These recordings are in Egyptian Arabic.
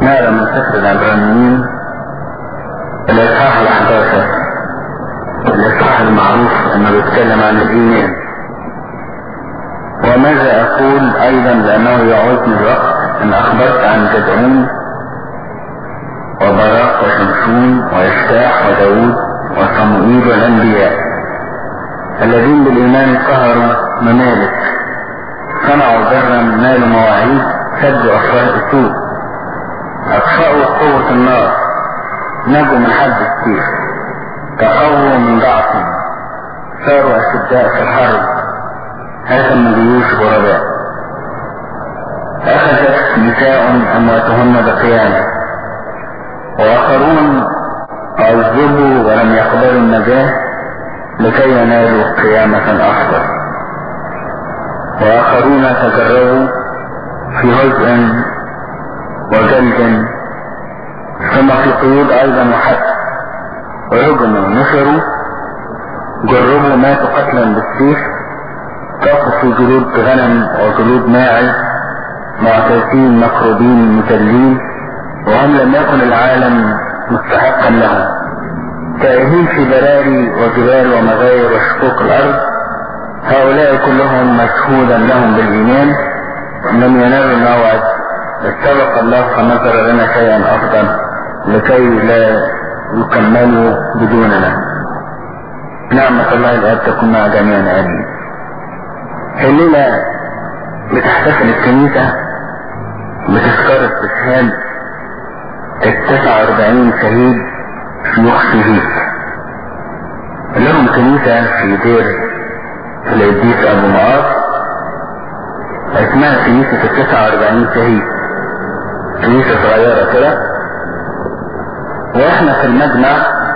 نقرا من سفر العبرانيين الإصحاح ال 11 الإصحاح المعروف إنه بيتكلم عن الإيمان وماذا أقول أيضا لأنه يعوزني الوقت إن أخبرت عن جدعون وبراق وشمشون ويفتاح وداود وصموئيل والأنبياء الذين بالإيمان قهروا ممالك صنعوا برا نالوا مواعيد سدوا أفواه السوء أطفأوا قوة النار نجوا من حد السيف تقووا من ضعف صاروا أشداء في الحرب هزموا جيوش غرباء أخذت نساء أمواتهن بقيانا وآخرون عذبوا ولم يقبلوا النجاة لكي ينالوا قيامة أفضل وآخرون تجربوا في هزء وجلد ثم في قيود أيضا وحتى وهجموا نفروا جربوا ماتوا قتلا بالسيف طافوا في جلود غنم وجلود ماعز معتزين مكروبين مذلين وهم لم يكن العالم مستحقا لهم تائهين في براري وجبال ومغاير وشقوق الأرض هؤلاء كلهم مشهودا لهم بالإيمان لم ينالوا الموعد اتبق الله فنظر لنا شيئا أفضل لكي لا يكملوا بدوننا نعمة الله الآب تكون مع جميعنا آمين الليلة بتحتفل الكنيسة بتذكار استشهاد التسعة واربعين شهيد شيوخ شهيد لهم كنيسة في دير القديس أبو معاذ اسمها كنيسة التسعة واربعين شهيد كنيسة صغيرة كده واحنا في المجمع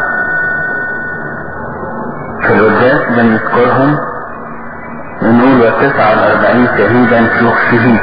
في القداس بنذكرهم ونقول وتسعة واربعين شهيدا شيوخ شهيد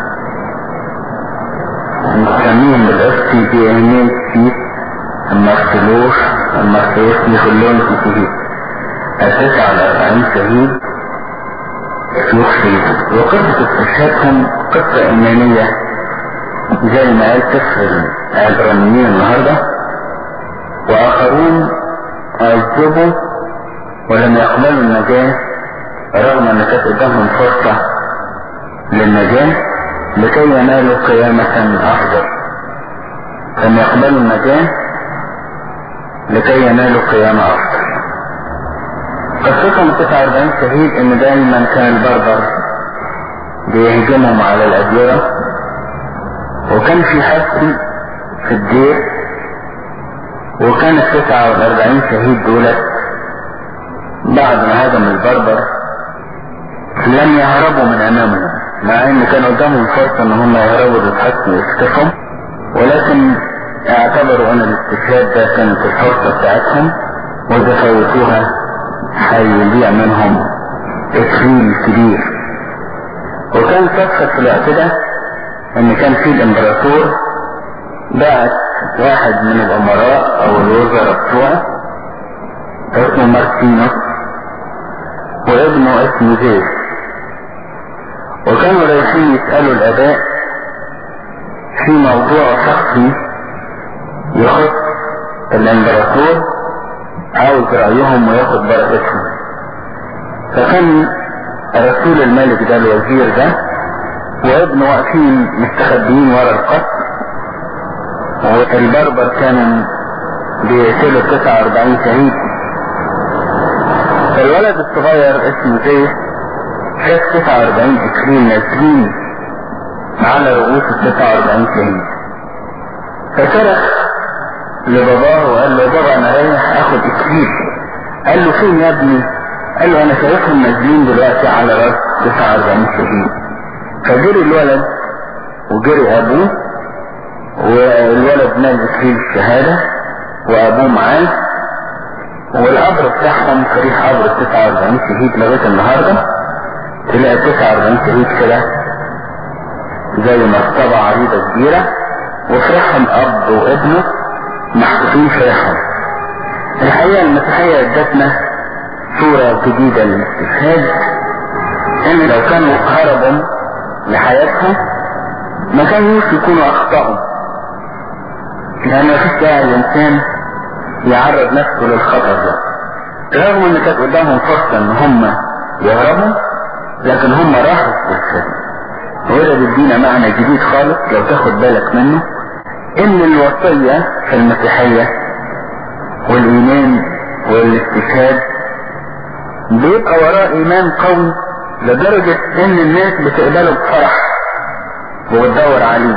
نسميهم بالاسم دي اهمية سيس المرسلوش المرسلوش كلهم في شهيد التسعة والأربعين شهيد شيوخ شهيد وقصة استشهادهم قصة إيمانية زي ما قال سفر العبرانيين النهاردة وآخرون عذبوا ولم يقبلوا النجاة رغم أن كانت قدامهم فرصة للنجاة لكي ينالوا قيامة أفضل لم يقبلوا النجاة لكي ينالوا قيامة أفضل قصتهم 49 شهيد ان دايما كان البربر بيهجمهم على الأديرة وكان في حسن في الدير وكان التسعة والأربعين شهيد دولت بعد ما هجم البربر لم يهربوا من أمامهم مع ان كان قدامهم فرصة ان هم يهربوا للحسن ويختفوا ولكن اعتبروا ان الاستشهاد ده كانت الفرصة بتاعتهم واذا فوتوها هيضيع منهم اكليل كبير وكان صدفة في الوقت ده ان كان في الامبراطور بعت واحد من الامراء او الوزراء بتوعه اسمه مارتينوس وابنه اسمه زيف وكانوا رايحين يسألوا الاباء في موضوع شخصي يخص الامبراطور عاوز رأيهم وياخد بركتهم فكان رسول الملك ده الوزير ده وابنه واقفين مستخبيين ورا القصر والبربر كانوا بيقتلوا 49 شهيد فالولد الصغير اسمه زيف شاف 49 اكلين نازلين على رؤوس ال 49 شهيد فصرخ لباباه وقال له بابا انا رايح اخد اكليل قال له فين يا ابني قال له انا شايفهم نازلين دلوقتي على راس 49 شهيد فجري الولد وجري ابوه والولد نال اكليل الشهادة وابوه معاه والقبر بتاعهم تاريخ قبر 49 شهيد لغاية النهاردة تلاقي 49 شهيد كده زي مرتبة عريضة كبيرة وفرحهم اب وابنه محطوطين في رحم الحقيقة المسيحية ادتنا صورة جديدة للاستشهاد ان لو كانوا هربوا لحياتهم ما كانوش يكونوا اخطأوا لان مفيش داعي الانسان يعرض نفسه للخطر ده رغم ان كانت قدامهم فرصة ان هم يهربوا لكن هم راحوا في السبيل وده بيدينا معنى جديد خالص لو تاخد بالك منه ان الوصية في المسيحية والايمان والاستشهاد بيبقى وراه ايمان قوي لدرجة ان الناس بتقبله بفرح وبتدور عليه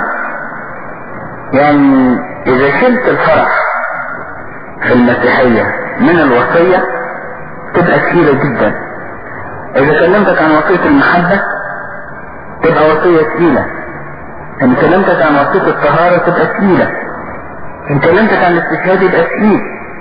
يعني اذا شلت الفرح في المسيحية من الوصية تبقى كثيرة جدا اذا كلمتك عن وصية المحبة تبقى وصية ثقيلة ان كلمتك عن وصية الطهارة تبقى ثقيلة ان كلمتك عن الاستشهاد يبقى ثقيل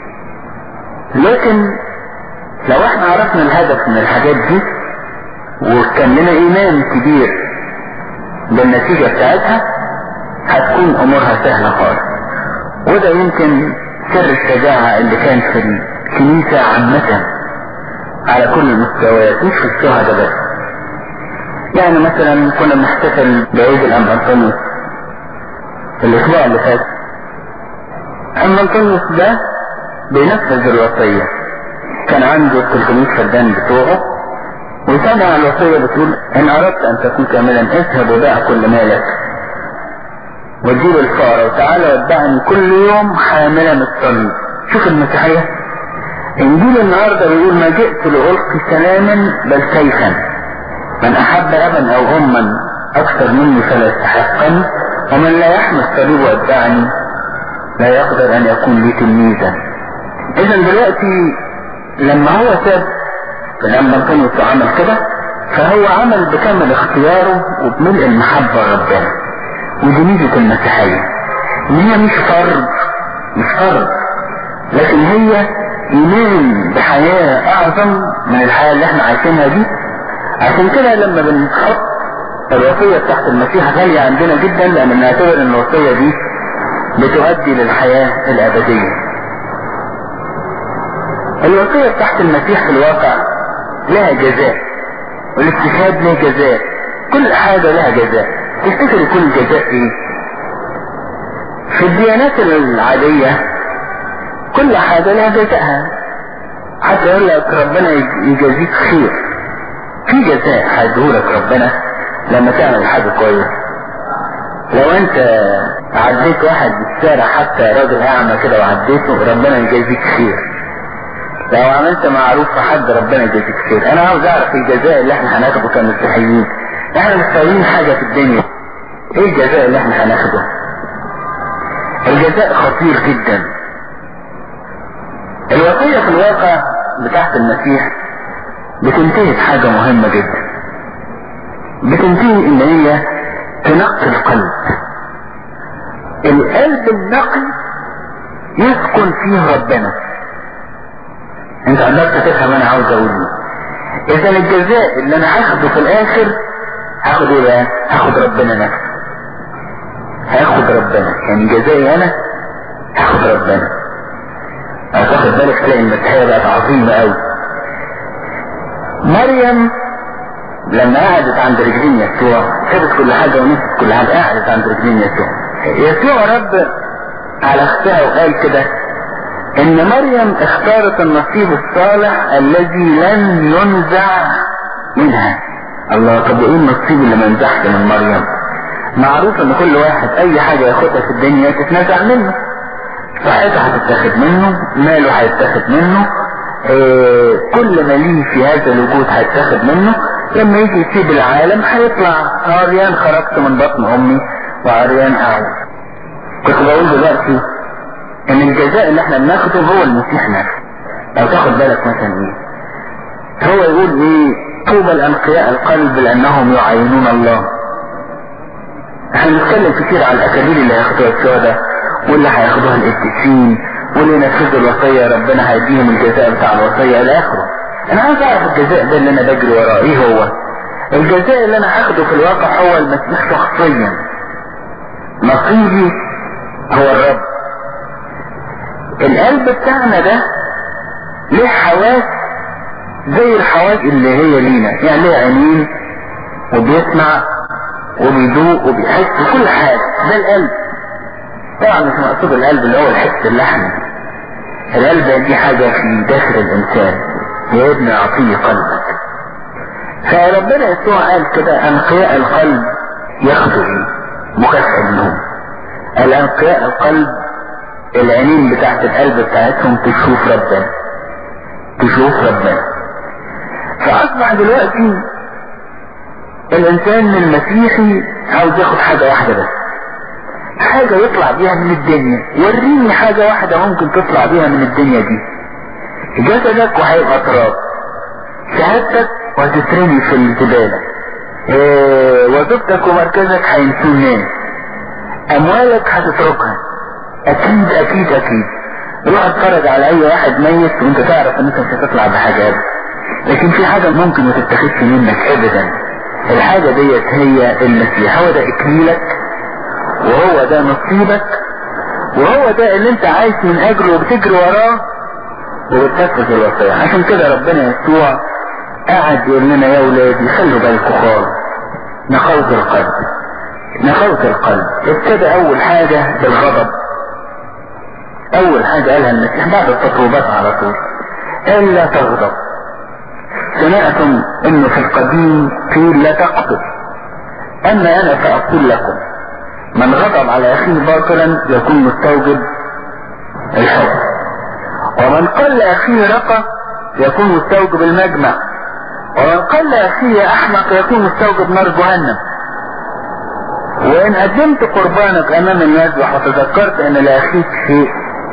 لكن لو احنا عرفنا الهدف من الحاجات دي وكان لنا ايمان كبير بالنتيجة بتاعتها هتكون امورها سهلة خالص وده يمكن سر الشجاعة اللي كان في الكنيسة عامة على كل المستويات مش في الشهداء بس يعني مثلا كنا بنحتفل بعيد الأم أنطونيوس الأسبوع اللي فات أم أنطونيوس ده بينفذ الوصية كان عنده 300 فدان بتوعه وسمع الوصية بتقول إن أردت أن تكون كاملا اذهب وبيع كل مالك وتجيب الفقراء وتعالى واتبعني كل يوم حاملا الصليب شوف المسيحية انجيل النهارده بيقول ما جئت لألقي سلاما بل سيفا من أحب أبا أو أما أكثر مني فلا يستحقني ومن لا يحمل الصليب واتبعني لا يقدر أن يكون لي تلميذا إذا دلوقتي لما هو ساب لما انطونيوس عمل كده فهو عمل بكامل اختياره وبملء المحبة ربنا ودي ميزة المسيحية ان هي مش فرض مش فرض لكن هي ايمان بحياة اعظم من الحياة اللي احنا عايشينها دي عشان كده لما بنحط الوصية تحت المسيح غالية عندنا جدا لان بنعتبر ان الوصية دي بتؤدي للحياة الابدية الوصية تحت المسيح في الواقع لها جزاء والاستشهاد له جزاء كل حاجة لها جزاء تفتكر يكون الجزاء ايه في الديانات العادية كل حاجة لها جزاءها حتى يقول لك ربنا يجازيك خير في جزاء هيديهولك ربنا لما تعمل حاجة كويسة لو انت عديت واحد بالشارع حتى راجل اعمى كده وعديته ربنا يجازيك خير لو عملت معروف في حد ربنا يجازيك خير انا عاوز اعرف الجزاء اللي احنا هناخده كمسيحيين احنا مش فاهمين حاجة في الدنيا ايه الجزاء اللي احنا هناخده الجزاء خطير جدا الوصية في الواقع بتاعت المسيح بتنتهي بحاجة مهمة جدا بتنتهي ان هي تنقي القلب القلب النقي يسكن فيه ربنا انت قدرت تفهم انا عاوز اقول ايه اذا الجزاء اللي انا هاخده في الاخر هاخد ايه بقى هاخد ربنا نفسه هاخد ربنا يعني جزائي انا هاخد ربنا هتاخد بالك تلاقي المسيحية بقت عظيمة قوي مريم لما قعدت عند رجلين يسوع سابت كل حاجة ونسيت كل حاجة قعدت عند رجلين يسوع يسوع رد على اختها وقال كده ان مريم اختارت النصيب الصالح الذي لن ينزع منها الله طب وايه النصيب اللي ما ينزعش من مريم معروف ان كل واحد اي حاجة ياخدها في الدنيا تتنزع منه صحتها هتتاخد منه ماله هيتاخد منه إيه كل ما ليه في هذا الوجود هيتاخد منه لما يجي يسيب العالم هيطلع عريان خرجت من بطن امي وعريان اعود كنت بقول دلوقتي ان الجزاء اللي احنا بناخده هو المسيح نفسه لو تاخد بالك مثلا ايه هو يقول ايه طوبى الانقياء القلب لانهم يعينون الله احنا بنتكلم كتير على الاكاليل اللي هياخدوها الشهداء واللي هياخدوها القديسين واللي ينفذوا الوصية ربنا هيديهم الجزاء بتاع الوصية الى اخره انا عايز اعرف الجزاء ده اللي انا بجري وراه ايه هو الجزاء اللي انا هاخده في الواقع هو المسيح شخصيا نصيبي هو الرب القلب بتاعنا ده ليه حواس زي الحواس اللي هي لينا يعني ليه عينين وبيسمع وبيذوق وبيحس كل حاجة ده القلب طبعا مش مقصود القلب اللي هو الحس اللحمي القلب دي حاجة في داخل الإنسان يا ابن أعطيه قلبك فربنا يسوع قال كده أنقياء القلب ياخدوا إيه؟ مكافأة منهم الأنقياء القلب العينين بتاعت القلب بتاعتهم تشوف ربنا تشوف ربنا فأصبح دلوقتي الإنسان المسيحي عاوز ياخد حاجة واحدة بس حاجة يطلع بيها من الدنيا وريني حاجة واحدة ممكن تطلع بيها من الدنيا دي جسدك وهيبقى تراب شهادتك وهتترمي في الزبالة إيه وظيفتك ومركزك هينسوه ناس اموالك هتتركها اكيد اكيد اكيد روح اتفرج على اي واحد ميت وانت تعرف ان انت مش هتطلع بحاجات لكن في حاجة ممكن ما تتخذش منك ابدا الحاجة ديت هي المسيح هو ده اكليلك وهو ده نصيبك وهو ده اللي انت عايش من اجله وبتجري وراه وبتنفذ الوصية عشان كده ربنا يسوع قاعد يقول لنا يا ولادي خلوا بالكم خالص نخوت القلب نخوت القلب ابتدى اول حاجة بالغضب اول حاجة قالها المسيح بعد التطوبات على طول قال لا تغضب سمعتم انه في القديم قيل لا تقتل اما انا فاقول لكم من غضب على اخيه باطلا يكون مستوجب الحب ومن قال لاخيه رقى يكون مستوجب المجمع ومن قال لاخيه احمق يكون مستوجب نار جهنم وان قدمت قربانك امام الناس وتذكرت ان لاخيك شيء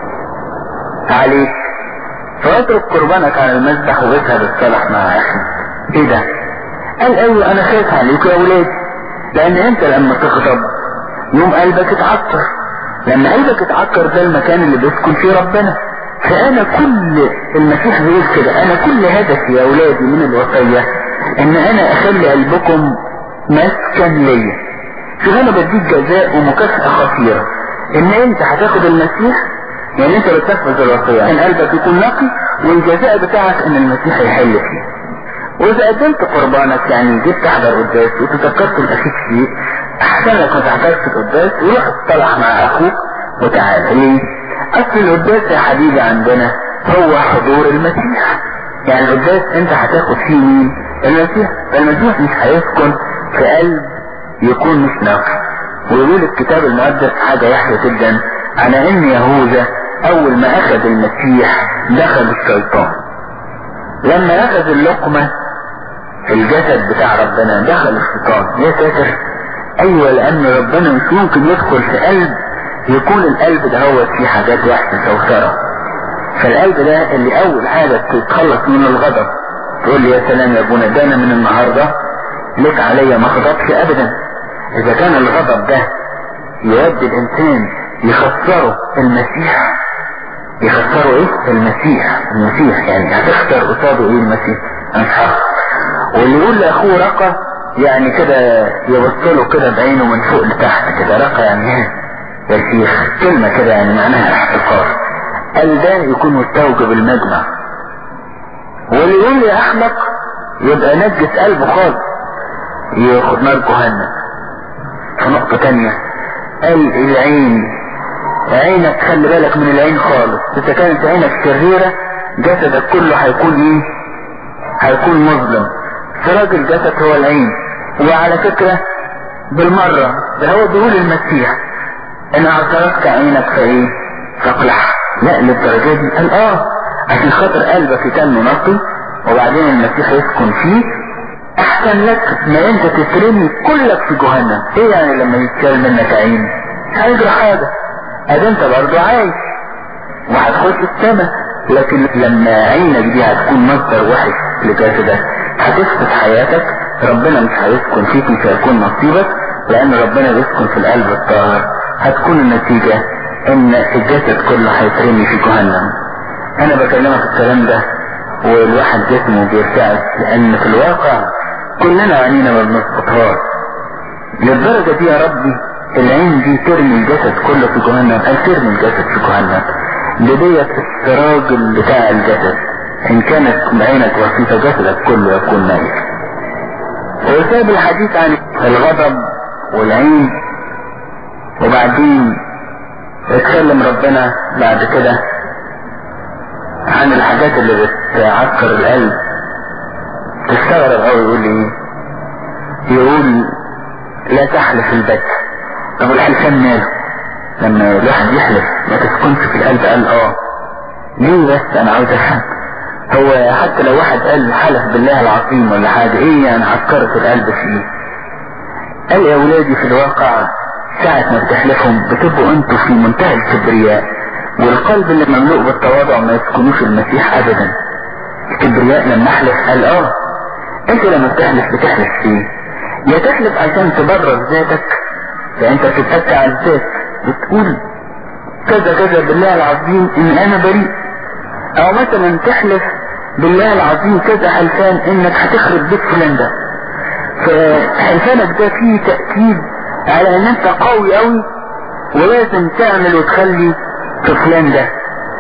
عليك فاترك قربانك على المذبح واذهب الصلح مع اخيك ايه ده قال ايوه انا خايف عليك يا ولاد لان انت لما تغضب يوم قلبك اتعكر لما قلبك اتعكر ده المكان اللي بيسكن فيه ربنا فانا كل المسيح بيقول كده انا كل هدفي يا اولادي من الوصية ان انا اخلي قلبكم مسكن ليا شوف انا بديك جزاء ومكافأة خطيرة ان انت هتاخد المسيح يعني انت بتنفذ الوصية ان قلبك يكون نقي والجزاء بتاعك ان المسيح يحل فيه واذا قدمت قربانك يعني جيت تحضر قداس وتذكرت الاخيك فيه احسن لك ما تحضرش القداس وروح اتصلح مع اخوك وتعالى ليه؟ اصل القداس يا حبيبي عندنا هو حضور المسيح يعني القداس انت هتاخد فيه مين؟ المسيح فالمسيح مش هيسكن في قلب يكون مش نقي ويقول الكتاب المقدس حاجة يحيى جدا على ان يهوذا اول ما اخذ المسيح دخل الشيطان لما اخذ اللقمة في الجسد بتاع ربنا دخل الشيطان يا ساتر ايوه لان ربنا مش ممكن يدخل في قلب يكون القلب ده هو فيه حاجات وحشة سوسرة فالقلب ده اللي اول حاجة تتخلص من الغضب تقول لي يا سلام يا ابونا ده انا من النهاردة لك عليا ما غضبش ابدا اذا كان الغضب ده يودي الانسان يخسره المسيح يخسره ايه المسيح المسيح يعني هتخسر قصاده ايه المسيح انحر واللي يقول لاخوه رقى يعني كده يبصله كده بعينه من فوق لتحت كده رقى يعني ايه يا شيخ كلمة كده يعني معناها احتقار قال ده يكون مستوجب المجمع واللي يقول لي احمق يبقى نجس قلبه خالص ياخد نار جهنم في نقطة تانية قال العين عينك خلي بالك من العين خالص اذا كانت عينك شريرة جسدك كله هيكون ايه هيكون مظلم سراج الجسد هو العين وعلى فكرة بالمرة ده هو بيقول المسيح ان اعترفت عينك فايه فاقلع لا للدرجة دي قال اه عشان خاطر قلبك يكون نقي وبعدين المسيح يسكن فيه احسن لك ما انت تترمي كلك في جهنم ايه يعني لما يتشال منك عين هيجرى حاجة ادي انت برضو عايش وهتخش السماء لكن لما عينك دي هتكون مصدر وحش لجسدك هتفقد حياتك ربنا مش هيسكن فيك مش هيكون نصيبك لان ربنا بيسكن في القلب الطاهر هتكون النتيجة ان الجسد كله هيترمي في جهنم انا بكلمك الكلام ده والواحد جسمه بيرتعش لان في الواقع كلنا عينينا ما بنسقطهاش للدرجة دي يا ربي العين دي ترمي الجسد كله في جهنم قال ترمي الجسد في جهنم لديت السراج بتاع الجسد ان كانت عينك بسيطة جسدك كله يكون ميت وساب الحديث عن الغضب والعين وبعدين اتكلم ربنا بعد كده عن الحاجات اللي بتعكر القلب تستغرب قوي يقول ايه يقول لا تحلف البت طب الحلفان ماله لما الواحد يحلف ما تسكنش في القلب قال اه ليه بس انا عاوز افهم هو حتى لو واحد قال حلف بالله العظيم ولا حاجة ايه يعني عكرت القلب فيه قال يا ولادي في الواقع ساعة ما بتحلفهم بتبقوا انتوا في منتهى الكبرياء والقلب اللي مملوء بالتواضع ما يسكنوش المسيح ابدا الكبرياء لما احلف قال اه انت لما بتحلف بتحلف فيه يا تحلف عشان تبرر ذاتك يعني انت بتتأتى على الذات بتقول كذا كذا بالله العظيم ان انا بريء او مثلا تحلف بالله العظيم كذا حلفان انك هتخرب بيت فلان ده فحلفانك ده فيه تأكيد على ان انت قوي قوي ولازم تعمل وتخلي في فلان ده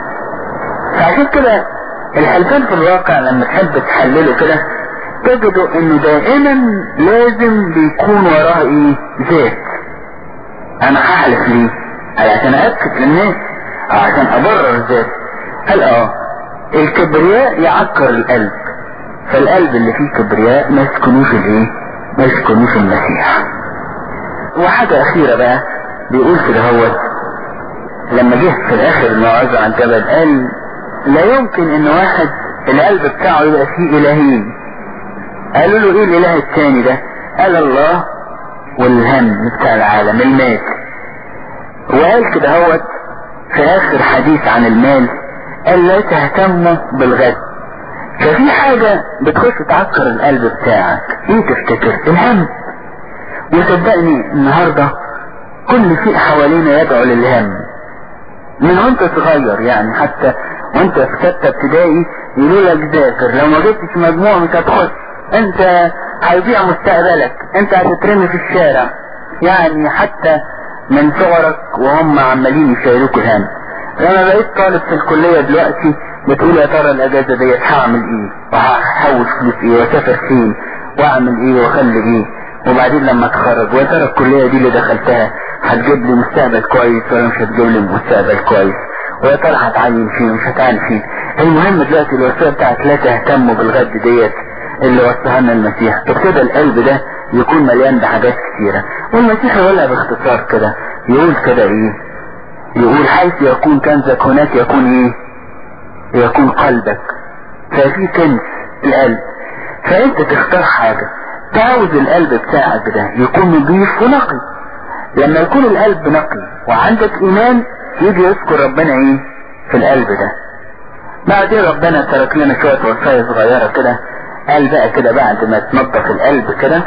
فعشان كده الحلفان في الواقع لما تحب تحلله كده تجدوا انه دائما لازم بيكون وراه ايه ذات انا هحلف ليه عشان اكد للناس او عشان ابرر ذات قال اه الكبرياء يعكر القلب فالقلب اللي فيه كبرياء ما يسكنوش الايه ما يسكنوش المسيح وحاجة اخيرة بقى بيقول كده هو لما جه في الاخر الموعظة عن جبل قال لا يمكن ان واحد القلب بتاعه يبقى فيه الهين قالوا له ايه الاله الثاني ده قال الله والهم بتاع العالم المال وقال كده هوت في اخر حديث عن المال قال لا تهتموا بالغد ففي حاجة بتخش تعكر القلب بتاعك ايه تفتكر الهم وصدقني النهاردة كل شيء حوالينا يدعو للهم من وانت صغير يعني حتى وانت في ستة ابتدائي يقولوا لك ذاكر لو ما جبتش مجموع مش هتخش انت هيضيع مستقبلك انت هتترمي في الشارع يعني حتى من صغرك وهم عمالين يشيلوك الهم لما بقيت طالب في الكلية دلوقتي بتقول يا ترى الاجازة ديت هعمل ايه وهحوش فلوس ايه واسافر فين واعمل ايه واخلي ايه وبعدين لما اتخرج ويا ترى الكلية دي اللي دخلتها هتجيب لي مستقبل كويس ولا مش هتجيب لي مستقبل كويس ويا ترى هتعين فين ومش هتعين فين المهم دلوقتي الوصية بتاعت لا تهتموا بالغد ديت اللي وصاها لنا المسيح ابتدى القلب ده يكون مليان بحاجات كتيرة والمسيح يقولها باختصار كده يقول كده ايه يقول حيث يكون كنزك هناك يكون ايه يكون قلبك ففي كنز القلب فانت تختار حاجة تعوز القلب بتاعك ده يكون نظيف ونقي لما يكون القلب نقي وعندك ايمان يجي يذكر ربنا ايه في القلب ده بعدين ربنا ترك لنا شوية وصايا صغيرة كده قال بقى كده بعد ما تنظف القلب كده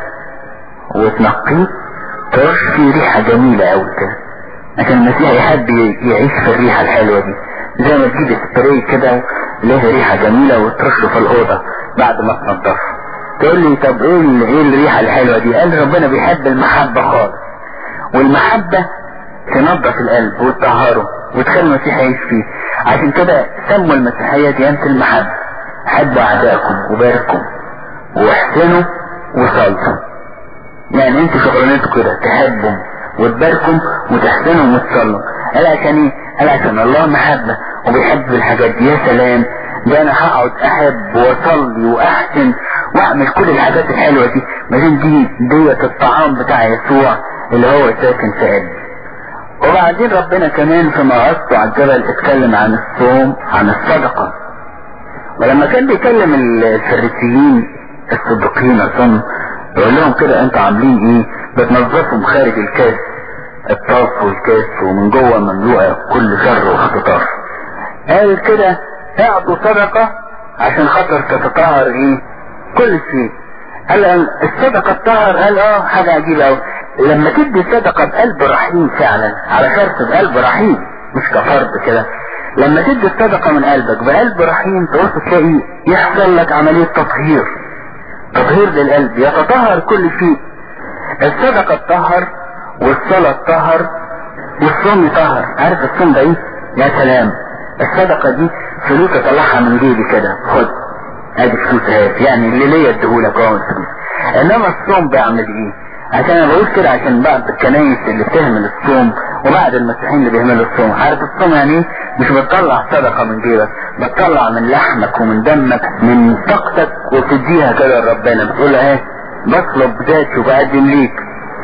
وتنقيه ترش فيه ريحة جميلة قوي كده عشان المسيح يحب يعيش في الريحة الحلوة دي زي ما تجيب سبراي كده له ريحة جميلة وترشه في الأوضة بعد ما تنضفه تقول لي طب ايه ايه الريحة الحلوة دي قال ربنا بيحب المحبة خالص والمحبة تنظف القلب وتطهره وتخلي المسيح يعيش فيه عشان كده سموا المسيحية ديانة المحبة حبوا أعدائكم وباركوا واحسنوا وصلوا يعني انتوا شغلانتكم كده تحبوا وتباركوا وتحسنوا وتصلوا قال عشان ايه؟ قال عشان الله محبة وبيحب الحاجات دي يا سلام ده انا هقعد احب واصلي واحسن واعمل كل الحاجات الحلوة دي بعدين دي ديت الطعام بتاع يسوع اللي هو ساكن في قلبي وبعدين ربنا كمان في موعظته على الجبل اتكلم عن الصوم عن الصدقة ولما كان بيكلم الفريسيين الصديقين اظن يقول لهم كده انتوا عاملين ايه بتنظفوا خارج الكاس الطاس والكاس ومن جوه مملوءه كل شر واختطاف قال كده اعطوا صدقة عشان خاطر تتطهر ايه كل شيء قال الصدقة تطهر قال اه حاجة عجيبة اوي لما تدي صدقة بقلب رحيم فعلا على شرط بقلب رحيم مش كفرد كده لما تدي الصدقة من قلبك بقلب رحيم تبص تلاقي يحصل لك عملية تطهير تطهير للقلب يتطهر كل شيء الصدقة تطهر والصلاة تطهر والصوم يطهر عارف الصوم ده ايه يا سلام الصدقة دي فلوس اطلعها من جيبي كده خد ادي فلوس اهي يعني اللي ليا اديهولك اهو الفلوس انما الصوم بيعمل ايه عشان انا بقول كده عشان بعض الكنايس اللي بتهمل الصوم وبعض المسيحيين اللي بيهملوا الصوم عارف الصوم يعني ايه مش بتطلع صدقة من جيبك بتطلع من لحمك ومن دمك من طاقتك وتديها كده لربنا بتقول له ايه بطلب ذاتي وبقدم ليك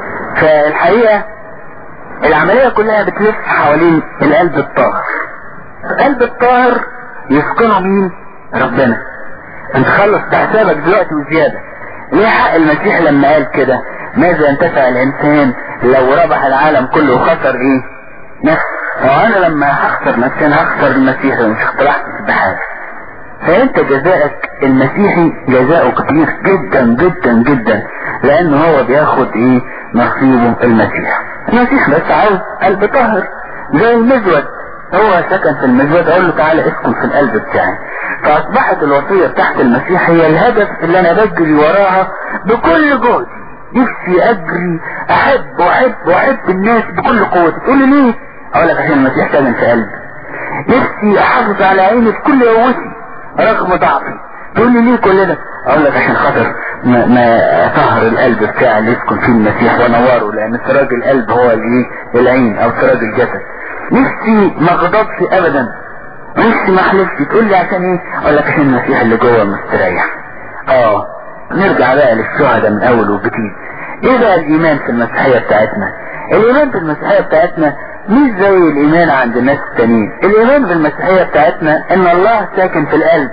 فالحقيقة العملية كلها بتلف حوالين القلب الطاهر القلب الطاهر يسكنه مين ربنا انت خلص بحسابك دلوقتي وزيادة ليه حق المسيح لما قال كده ماذا ينتفع الانسان لو ربح العالم كله وخسر ايه نفسه وانا لما هخسر نفسي انا هخسر المسيح ومش اخترعت بحاجة فانت جزائك المسيحي جزاؤه كبير جدا جدا جدا لان هو بياخد ايه نصيبه المسيح المسيح بس عاوز قلب طاهر زي المزود هو سكن في المزود اقول له تعالى اسكن في القلب بتاعي فاصبحت الوصية بتاعت المسيح هي الهدف اللي انا بجري وراها بكل جهد نفسي اجري احب واحب واحب الناس بكل قوتي تقول لي ليه اقول لك عشان المسيح ساكن في قلبي نفسي احافظ على عيني بكل قوتي رغم ضعفي تقول لي ليه كل ده اقول لك عشان خاطر ما, ما طهر القلب بتاعي اللي يسكن فيه المسيح ونوره لان سراج القلب هو الايه العين او سراج الجسد نفسي ما غضبش ابدا نفسي ما احلفش تقول لي عشان ايه اقول لك عشان المسيح اللي جوه مستريح اه نرجع بقى للشهداء من اول وجديد ايه بقى الايمان في المسيحية بتاعتنا الايمان في المسيحية بتاعتنا مش زي الايمان عند الناس التانيين الايمان في المسيحية بتاعتنا ان الله ساكن في القلب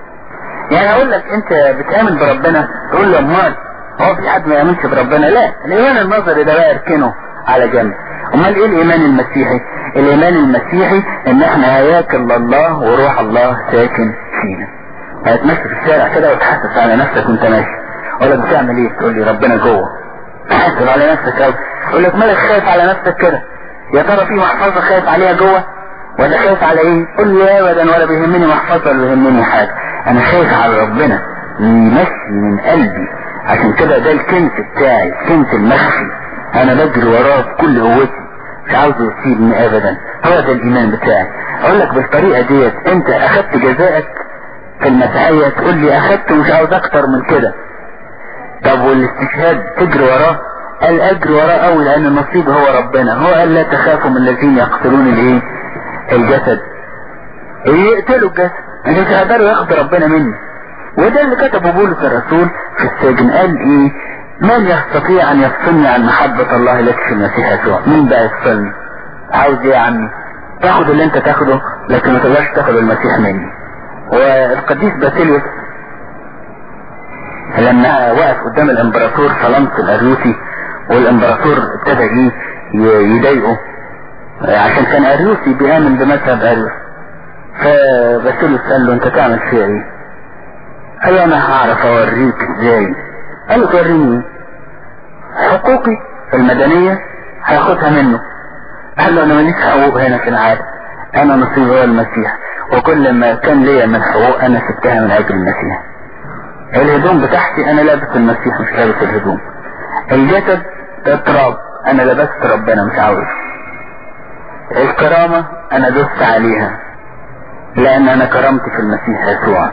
يعني اقول لك انت بتآمن بربنا تقول لي امال هو في حد ما يامنش بربنا لا الايمان النظري ده بقى اركنه على جنب امال ايه الايمان المسيحي الايمان المسيحي ان احنا هياكل لله وروح الله ساكن فينا هتمشي في الشارع كده وتحسس على نفسك وانت ماشي ولا بتعمل ايه تقول لي ربنا جوه تحسس على نفسك قوي يقول لك مالك خايف على نفسك كده يا ترى في محفظة خايف عليها جوه ولا خايف على ايه قول لي ابدا ولا بيهمني محفظة ولا بيهمني حاجة انا خايف على ربنا يمشي من قلبي عشان كده ده الكنز بتاعي الكنز المخفي انا بجري وراه بكل قوتي مش عاوز يسيبني ابدا هو ده الايمان بتاعي اقول لك بالطريقة ديت انت اخدت جزائك في المسيحية تقول لي اخدت مش عاوز اكتر من كده طب والاستشهاد تجري وراه قال اجري وراه قوي لان النصيب هو ربنا هو قال لا تخافوا من الذين يقتلون الايه الجسد يقتلوا الجسد انت مش هتقدروا ياخد ربنا مني وده اللي كتبه بولس الرسول في السجن قال ايه من يستطيع ان يفصلني عن محبة الله لك في المسيح يسوع مين بقى يفصلني عاوز ايه يا عمي تاخد اللي انت تاخده لكن ما تقدرش تاخد المسيح مني والقديس باسيليوس لما وقف قدام الامبراطور فلمس الاريوسي والامبراطور ابتدى ايه يضايقه عشان كان اريوسي بيامن بمذهب اريوس فباسيليوس قال له انت تعمل فيها ايه قال له انا هعرف اوريك ازاي قال له توريني حقوقي المدنية هاخدها منه قال له انا ماليش حقوق هنا في العالم انا نصيبي هو المسيح وكل ما كان ليا من حقوق انا سبتها من اجل المسيح الهدوم بتاعتي انا لابس المسيح مش لابس الهدوم الجسد ده تراب انا لبست ربنا مش عاوز الكرامة انا دست عليها لان انا كرامتي في المسيح يسوع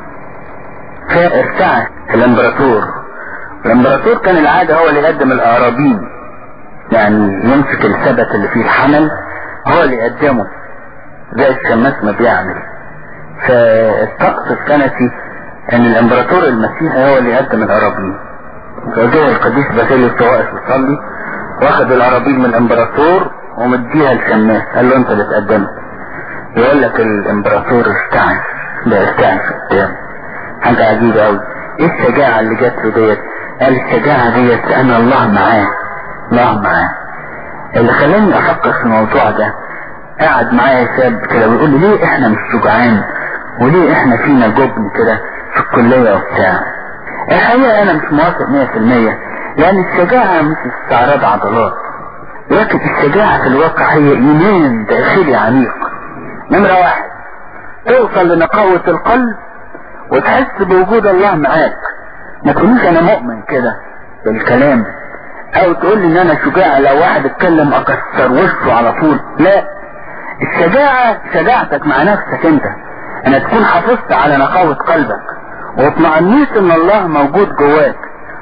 فارتعش الامبراطور الامبراطور كان العادة هو اللي يقدم الاقربين يعني يمسك السبت اللي فيه الحمل هو اللي يقدمه زي الشماس ما بيعمل فالطقس السنتي ان الامبراطور المسيحي هو اللي يقدم القرابين فجاء القديس باسيليوس واقف يصلي واخد القرابين من الامبراطور ومديها للشماس قال له انت اللي تقدمها يقول لك الامبراطور ارتعش ده ارتعش قدامه حاجة عجيبة قوي ايه الشجاعة اللي جات له ديت قال الشجاعة ديت لان الله معاه الله معاه اللي خلاني افكر في الموضوع ده قاعد معايا شاب كده بيقول لي ليه احنا مش شجعان وليه احنا فينا جبن كده في الكلية وبتاع الحقيقة انا مش موافق مية في المية لان الشجاعة مش استعراض عضلات لكن الشجاعة في الواقع هي ايمان داخلي عميق نمرة واحد توصل لنقاوة القلب وتحس بوجود الله معاك ما تقوليش انا مؤمن كده بالكلام او تقول لي ان انا شجاع لو واحد اتكلم اكسر وشه على طول لا الشجاعة شجاعتك مع نفسك انت انا تكون حافظت على نقاوة قلبك واطمأنيت ان الله موجود جواك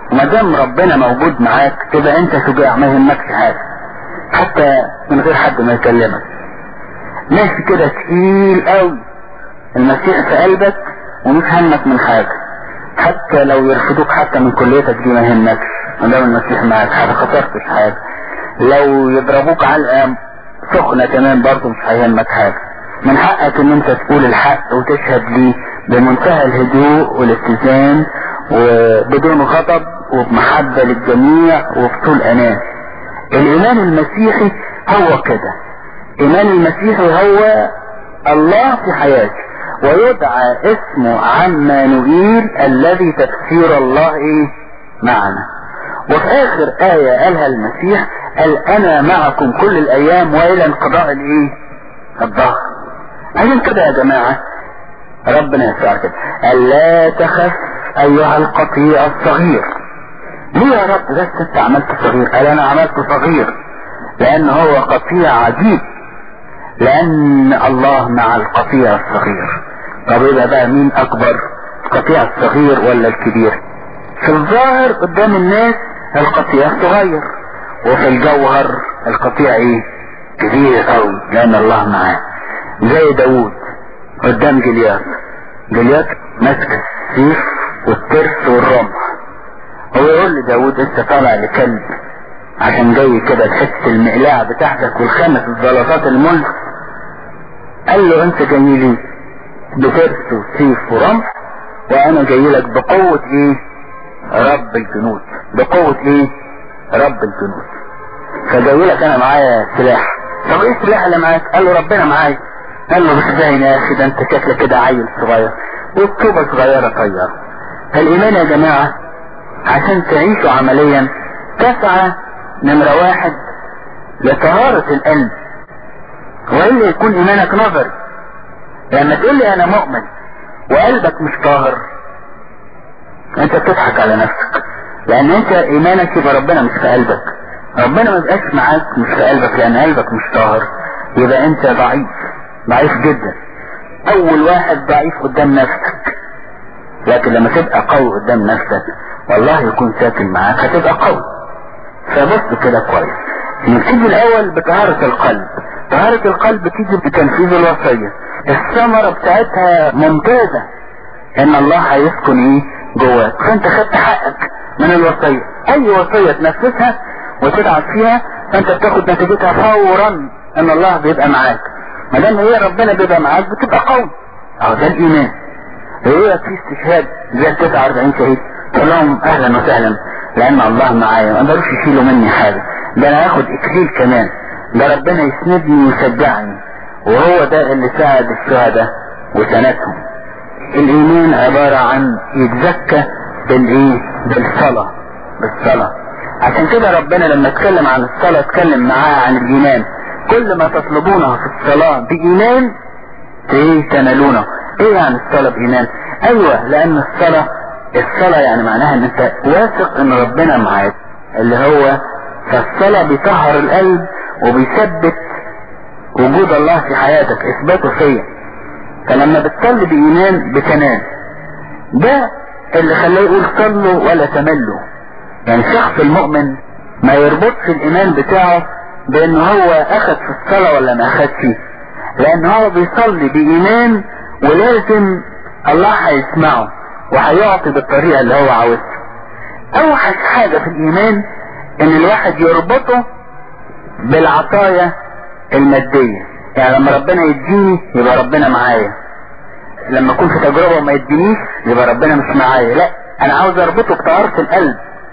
وما دام ربنا موجود معاك تبقى انت شجاع ما يهمكش حاجه حتى من غير حد ما يكلمك ماشي كده تقيل قوي المسيح في قلبك ومش همك من حاجه حتى لو يرفضوك حتى من كليتك دي ما يهمكش ما دام المسيح معاك حاجه خسرتش حاجه لو يضربوك علقه سخنه كمان برضه مش هيهمك حاجه من حقك ان انت تقول الحق وتشهد ليه بمنتهى الهدوء والاتزان وبدون غضب وبمحبة للجميع وبطول امان الايمان المسيحي هو كده ايمان المسيحي هو الله في حياتي ويدعى اسمه عمانوئيل الذي تفسير الله ايه معنا وفي اخر آية قالها المسيح قال انا معكم كل الايام والى انقضاء الايه الظهر عشان كده يا جماعة ربنا يسعى كده قال لا تخف ايها القطيع الصغير ليه يا رب بس انت عملت صغير قال انا عملت صغير لان هو قطيع عجيب لان الله مع القطيع الصغير طب يبقى بقى مين اكبر القطيع الصغير ولا الكبير في الظاهر قدام الناس القطيع صغير وفي الجوهر القطيع ايه كبير قوي لان الله معاه زي داوود قدام جليات جليات ماسك السيف والترس والرمح هو يقول لداود انت طالع لكلب عشان جاي كده تحس المقلاع بتاعتك والخمس الزلطات الملك قال له انت جاي لي بترس وسيف ورمح وانا جاي لك بقوة ايه رب الجنود بقوة ايه رب الجنود فجاي لك انا معايا سلاح طب ايه السلاح اللي معاك قال له ربنا معايا قال له مش باين يا اخي ده انت شكلك كده عيل صغير والطوبة صغيرة طيارة فالايمان يا جماعة عشان تعيشوا عمليا تسعى نمرة واحد لطهارة القلب والا يكون ايمانك نظري لما تقول لي انا مؤمن وقلبك مش طاهر انت بتضحك على نفسك لان انت ايمانك يبقى ربنا مش في قلبك ربنا ما بقاش معاك مش في قلبك لان قلبك مش طاهر يبقى انت ضعيف ضعيف جدا اول واحد ضعيف قدام نفسك لكن لما تبقى قوي قدام نفسك والله يكون ساكن معاك هتبقى قوي فبص كده كويس نبتدي الاول بطهارة القلب طهارة القلب تيجي بتنفيذ الوصية الثمرة بتاعتها ممتازة ان الله هيسكن ايه جواك فانت خدت حقك من الوصية اي وصية تنفذها وتتعب فيها فانت بتاخد نتيجتها فورا ان الله بيبقى معاك ما دام هي ربنا بيبقى معاك بتبقى قوي اهو ده الايمان هي في استشهاد زي 49 شهيد تقول لهم اهلا وسهلا لان الله معايا ما قدروش يشيلوا مني حاجه ده انا هاخد اكليل كمان ده ربنا يسندني ويشجعني وهو ده اللي ساعد الشهداء وسندهم الايمان عبارة عن يتزكى بالايه بالصلاة بالصلاة عشان كده ربنا لما اتكلم عن الصلاة اتكلم معاه عن الايمان كل ما تطلبونه في الصلاة بايمان ايه تنالونه ايه يعني الصلاة بايمان ايوه لان الصلاة الصلاة يعني معناها ان انت واثق ان ربنا معاك اللي هو فالصلاة بيطهر القلب وبيثبت وجود الله في حياتك اثباته فيا فلما بتصلي بايمان بتنام ده اللي خلاه يقول صلوا ولا تملوا يعني الشخص المؤمن ما يربطش الايمان بتاعه بان هو اخذ في الصلاة ولا ما اخذش لان هو بيصلي بايمان ولازم الله هيسمعه وهيعطي بالطريقة اللي هو عاوزها اوحش حاجة في الايمان ان الواحد يربطه بالعطايا المادية يعني لما ربنا يديني يبقى ربنا معايا لما اكون في تجربة وما يدينيش يبقى ربنا مش معايا لا انا عاوز اربطه بطهارة القلب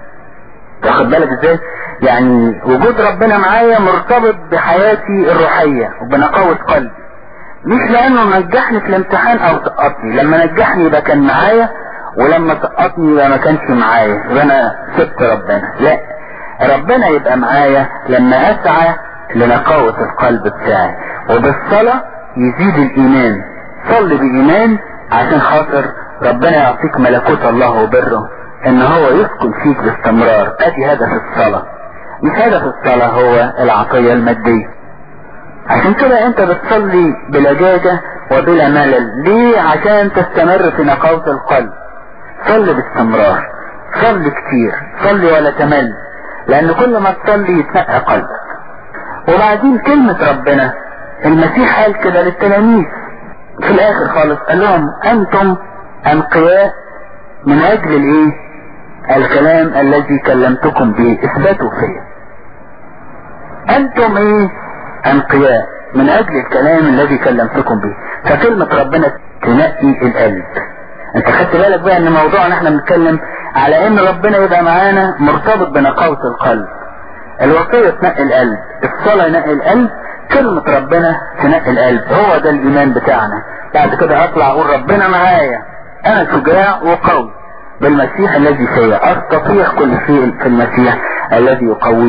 واخد بالك ازاي يعني وجود ربنا معايا مرتبط بحياتي الروحية وبنقاوة قلبي مش لانه نجحني في الامتحان او سقطني لما نجحني يبقى كان معايا ولما سقطني يبقى ما كانش معايا يبقى انا سبت ربنا لا ربنا يبقى معايا لما اسعى لنقاوة القلب بتاعي وبالصلاة يزيد الايمان صل بايمان عشان خاطر ربنا يعطيك ملكوت الله وبره ان هو يسكن فيك باستمرار ادي هدف الصلاة مش هدف الصلاة هو العطية المادية عشان كده انت بتصلي بلجاجة وبلا ملل ليه عشان تستمر في نقاوة القلب صلي باستمرار صلي كتير صلي ولا تمل لان كل ما تصلي يتنقى قلبك وبعدين كلمة ربنا المسيح قال كده للتلاميذ في الاخر خالص قال لهم انتم انقياء من اجل الايه الكلام الذي كلمتكم به اثبتوا فيه انتم ايه انقياء من اجل الكلام الذي كلمتكم به فكلمة ربنا تنقي القلب انت خدت بالك بقى ان موضوعنا احنا بنتكلم على ان ربنا يبقى معانا مرتبط بنقاوة القلب الوصية تنقي القلب الصلاة ينقي القلب كلمة ربنا تنقي القلب هو ده الايمان بتاعنا بعد كده اطلع اقول ربنا معايا انا شجاع وقوي بالمسيح الذي فيا استطيع كل شيء في المسيح الذي يقوي